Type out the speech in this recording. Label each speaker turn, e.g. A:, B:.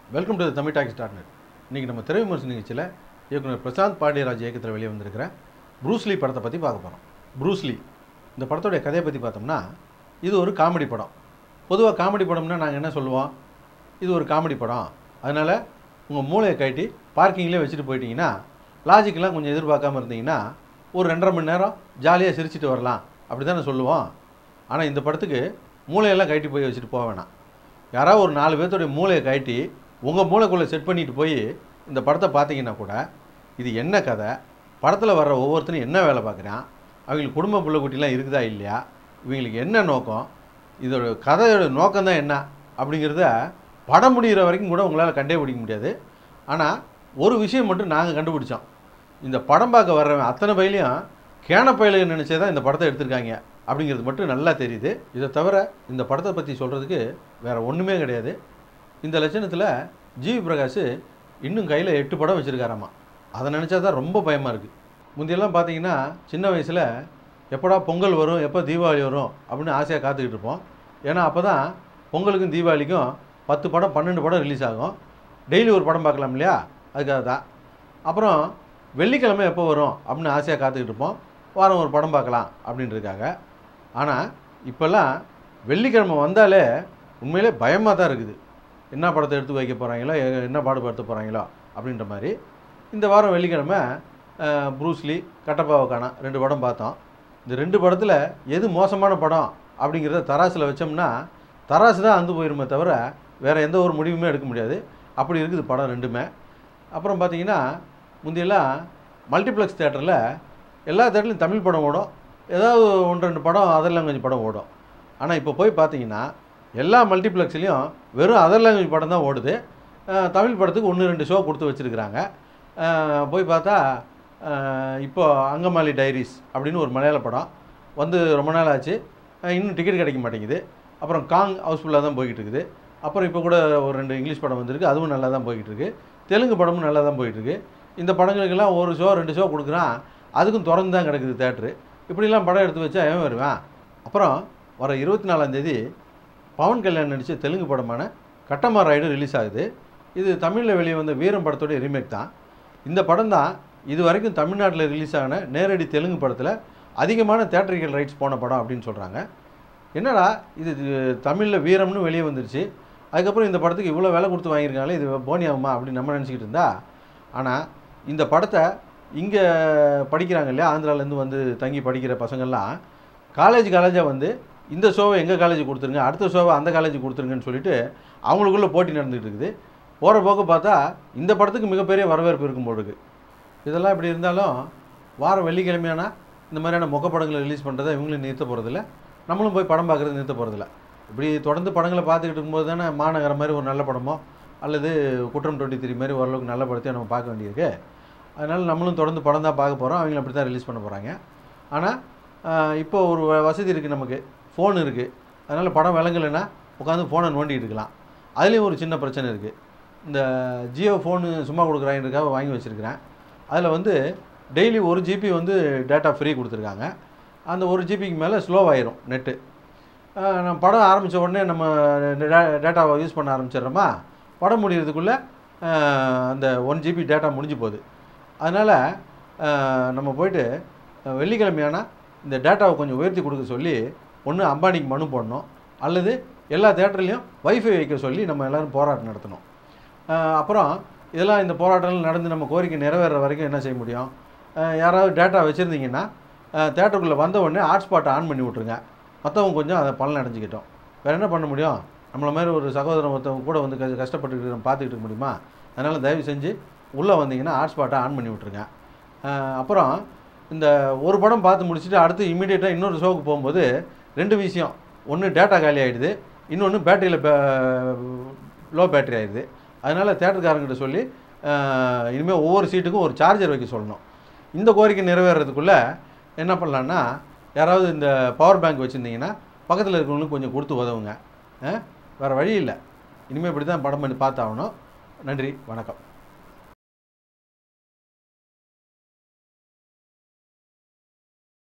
A: welcome to Tamil talks dot net இன்றைக்கி நம்ம திரை விமர்சன நிகழ்ச்சியில் இயக்குனர் பிரசாந்த் பாண்டியராஜ் இயக்கத்தில் வெளியே வந்திருக்கிற ப்ரூஸ்லி படத்தை பற்றி பார்க்க போகிறோம் ப்ரூஸ்லி இந்த படத்தோடைய கதையை பற்றி பார்த்தோம்னா இது ஒரு காமெடி படம் பொதுவாக காமெடி படம்னா நாங்கள் என்ன சொல்லுவோம் இது ஒரு காமெடி படம் அதனால் உங்கள் மூளையை கட்டி பார்க்கிங்லேயே வச்சுட்டு போயிட்டீங்கன்னா லாஜிக்கெலாம் கொஞ்சம் எதிர்பார்க்காம இருந்தீங்கன்னா ஒரு ரெண்டரை மணி நேரம் ஜாலியாக சிரிச்சிட்டு வரலாம் அப்படி தானே சொல்லுவோம் ஆனால் இந்த படத்துக்கு மூளையெல்லாம் கட்டி போய் வச்சுட்டு போக வேணாம் யாராவது ஒரு நாலு பேர்த்தோடைய மூளையை கட்டி உங்கள் மூளைக்குள்ளே செட் பண்ணிட்டு போய் இந்த படத்தை பார்த்தீங்கன்னா கூட இது என்ன கதை படத்தில் வர்ற ஒவ்வொருத்தரும் என்ன வேலை பார்க்குறான் அவங்களுக்கு குடும்ப பிள்ளை குட்டிலாம் இருக்குதா இல்லையா இவங்களுக்கு என்ன நோக்கம் இதோட கதையோட நோக்கம் தான் என்ன அப்படிங்கிறத படம் முடிகிற வரைக்கும் கூட உங்களால் கண்டே பிடிக்க முடியாது ஆனால் ஒரு விஷயம் மட்டும் நாங்கள் கண்டுபிடிச்சோம் இந்த படம் பார்க்க வர்றவன் அத்தனை பயிலையும் கேன பயில நினச்சே தான் இந்த படத்தை எடுத்திருக்காங்க அப்படிங்கிறது மட்டும் நல்லா தெரியுது இதை தவிர இந்த படத்தை பற்றி சொல்கிறதுக்கு வேறு ஒன்றுமே கிடையாது இந்த லட்சணத்தில் ஜிவி பிரகாஷ் இன்னும் கையில் எட்டு படம் வச்சுருக்காராமா அதை நினச்சா தான் ரொம்ப பயமாக இருக்குது முந்தையெல்லாம் பார்த்தீங்கன்னா சின்ன வயசில் எப்படா பொங்கல் வரும் எப்போ தீபாவளி வரும் அப்படின்னு ஆசையாக காத்துக்கிட்டு இருப்போம் ஏன்னா அப்போ தான் பொங்கலுக்கும் தீபாவளிக்கும் பத்து படம் பன்னெண்டு படம் ரிலீஸ் ஆகும் டெய்லி ஒரு படம் பார்க்கலாம் இல்லையா அதுக்காக தான் அப்புறம் வெள்ளிக்கிழமை எப்போ வரும் அப்படின்னு ஆசையாக காத்துக்கிட்டு இருப்போம் வாரம் ஒரு படம் பார்க்கலாம் அப்படின்றதுக்காக ஆனால் இப்போல்லாம் வெள்ளிக்கிழமை வந்தாலே உண்மையிலே பயமாக தான் இருக்குது என்ன படத்தை எடுத்து வைக்க போகிறாங்களோ எ- என்ன பாடுபடுத்த போகிறாங்களோ அப்படின்ற மாதிரி இந்த வாரம் வெள்ளிக்கிழமை அஹ், ப்ரூஸ்லி கட்டப்பாவை காணோம் ரெண்டு படம் பார்த்தோம் இந்த ரெண்டு படத்தில் எது மோசமான படம் அப்படிங்கிறத தராசில் வச்சோம்னா தராசு தான் அந்து போயிருமே தவிர வேறு எந்த ஒரு முடிவுமே எடுக்க முடியாது அப்படி இருக்குது படம் ரெண்டுமே அப்புறம் பார்த்தீங்கன்னா முந்தையெல்லாம் மல்டிப்ளெக்ஸ் தேட்டரில் எல்லா தேட்டர்லையும் தமிழ் படம் ஓடும் ஏதாவது ஒன்று ரெண்டு படம் அதர் லாங்குவேஜ் படம் ஓடும் ஆனால் இப்போ போய் பார்த்தீங்கன்னா எல்லா மல்டிப்ளெக்ஸ்லேயும் வெறும் அதர் லாங்குவேஜ் படம் தான் ஓடுது அஹ் தமிழ் படத்துக்கு ஒன்று ரெண்டு ஷோ கொடுத்து வச்சுருக்குறாங்க போய் பார்த்தா அஹ் இப்போ அங்கமாலி டைரிஸ் அப்படின்னு ஒரு மலையாள படம் வந்து ரொம்ப நாள் ஆச்சு அஹ் இன்னும் டிக்கெட் கிடைக்க மாட்டேங்குது அப்புறம் காங் ஹவுஸ்ஃபுல்லாக தான் போய்கிட்டு இருக்குது அப்புறம் இப்போ கூட ஒரு ரெண்டு இங்கிலீஷ் படம் வந்திருக்கு அதுவும் நல்லா தான் போய்கிட்டு இருக்கு தெலுங்கு படமும் நல்லா தான் போயிட்டு இருக்கு இந்த படங்களுக்கெல்லாம் ஒரு ஷோ ரெண்டு ஷோ கொடுக்குறான் அதுக்கும் திறந்து தான் கிடக்குது தேட்ரு இப்படிலாம் படம் எடுத்து வச்சா ஏன் வருவேன் அப்புறம் வர இருபத்தி நாலாந்தேதி பவன் கல்யாண் நடித்த தெலுங்கு படமான கட்டமா ராயுடு ரிலீஸ் ஆகுது இது தமிழில் வெளியே வந்த வீரம் படத்தோடைய ரீமேக் தான் இந்த படம் தான் இது வரைக்கும் தமிழ்நாட்டில் ரிலீஸ் ஆன நேரடி தெலுங்கு படத்தில் அதிகமான தேட்டரிக்கல் ரைட்ஸ் போன படம் அப்படின்னு சொல்கிறாங்க என்னடா இது தமிழில் வீரம்னு வெளியே வந்துருச்சு அதுக்கப்புறம் இந்த படத்துக்கு இவ்வளோ விலை கொடுத்து வாங்கியிருக்காங்களே இது போனி ஆகுமா அப்படின்னு நம்ம நினச்சிக்கிட்டு இருந்தா ஆனால் இந்த படத்தை இங்கே படிக்கிறாங்க இல்லையா ஆந்திராலேருந்து வந்து தங்கி படிக்கிற பசங்கள்லாம் காலேஜ் காலேஜாக வந்து இந்த ஷோவை எங்கள் காலேஜ் கொடுத்துருங்க அடுத்த ஷோவை அந்த காலேஜ் கொடுத்துருங்கன்னு சொல்லிட்டு அவங்களுக்குள்ள போட்டி நடந்துகிட்டு இருக்குது போகிற போக்கு பார்த்தா இந்த படத்துக்கு மிகப்பெரிய வரவேற்பு இருக்கும் போல இருக்கு இதெல்லாம் இப்படி இருந்தாலும் வாரம் வெள்ளிக்கிழமையானா இந்த மாதிரியான முகப்படங்களை ரிலீஸ் பண்ணுறதை இவங்களும் நிறுத்த போகிறதில்ல நம்மளும் போய் படம் பார்க்குறது நிறுத்த போகிறதில்ல இப்படி தொடர்ந்து படங்களை பார்த்துக்கிட்டு இருக்கும்போது தானே மாநகரம் மாதிரி ஒரு நல்ல படமோ அல்லது குற்றம் டுவெண்ட்டி த்ரீ மாதிரி ஓரளவுக்கு நல்ல படத்தையும் நம்ம பார்க்க வேண்டியிருக்கு அதனால் நம்மளும் தொடர்ந்து படம் தான் பார்க்க போகிறோம் அவங்களும் அப்படி தான் ரிலீஸ் பண்ண போகிறாங்க ஆனால் இப்போ ஒரு வ- வசதி இருக்குது நமக்கு ஃபோன் இருக்குது அதனால் படம் விளங்கலைன்னா உட்காந்து ஃபோனை நோண்டிட்டு இருக்கலாம் அதுலேயும் ஒரு சின்ன பிரச்சனை இருக்குது இந்த ஜியோ ஃபோனு சும்மா கொடுக்குறாங்கிறதுக்காக வாங்கி வச்சுருக்கிறேன் அதில் வந்து டெய்லி ஒரு ஜிபி வந்து டேட்டா ஃப்ரீ கொடுத்துருக்காங்க அந்த ஒரு ஜிபிக்கு மேலே ஸ்லோவாயிரும் நெட்டு நம்ம படம் ஆரம்பித்த உடனே நம்ம டேட்டாவை யூஸ் பண்ண ஆரம்பிச்சிடுறோமா படம் முடியறதுக்குள்ளே அந்த ஒன் ஜிபி டேட்டா முடிஞ்சு போகுது அதனால் நம்ம போயிட்டு அஹ், வெள்ளிக்கிழமையானா இந்த டேட்டாவை கொஞ்சம் உயர்த்தி கொடுக்க சொல்லி ஒன்று அம்பானிக்கு மனு போடணும் அல்லது எல்லா தேட்டர்லேயும் வைஃபை வைக்க சொல்லி நம்ம எல்லோரும் போராட்டம் நடத்தணும் அஹ், அப்புறம் இதெல்லாம் இந்த போராட்டங்கள் நடந்து நம்ம கோரிக்கை நிறைவேற வரைக்கும் என்ன செய்ய முடியும் அஹ், யாராவது டேட்டா வச்சுருந்தீங்கன்னா தேட்டருக்குள்ளே வந்த உடனே ஹாட்ஸ்பாட்டை ஆன் பண்ணி விட்ருங்க மற்றவங்க கொஞ்சம் அதை பலன் அடைஞ்சிக்கிட்டோம் வேறு என்ன பண்ண முடியும் நம்மள மாதிரி ஒரு சகோதரன் ஒருத்தவங்க கூட வந்து கஷ்ட- கஷ்டப்பட்டுக்கிட்டு நம்ம பார்த்துக்கிட்டு இருக்க முடியுமா அதனால் தயவு செஞ்சு உள்ளே வந்தீங்கன்னா ஹாட்ஸ்பாட்டை ஆன் பண்ணி விட்ருங்க அஹ், அப்புறம் இந்த ஒரு படம் பார்த்து முடிச்சுட்டு அடுத்து இமீடியட்டாக இன்னொரு ஷோவுக்கு போகும்போது ரெண்டு விஷயம் ஒன்று டேட்டா காலி ஆகிடுது இன்னொன்று பேட்டரியில் லோ பேட்டரி ஆயிடுது அதனால் தேட்டருக்காரங்கிட்ட சொல்லி இனிமேல் ஒவ்வொரு சீட்டுக்கும் ஒரு சார்ஜர் வைக்க சொல்லணும் இந்த கோரிக்கை நிறைவேறதுக்குள்ளே என்ன பண்ணலான்னா யாராவது இந்த பவர் பேங்க் வச்சுருந்தீங்கன்னா பக்கத்தில் இருக்கிறவங்களுக்கு கொஞ்சம் கொடுத்து உதவுங்க வேறு வழி இல்லை இனிமேல் இப்படி தான் படம் பண்ணி பார்த்தாகணும் நன்றி வணக்கம்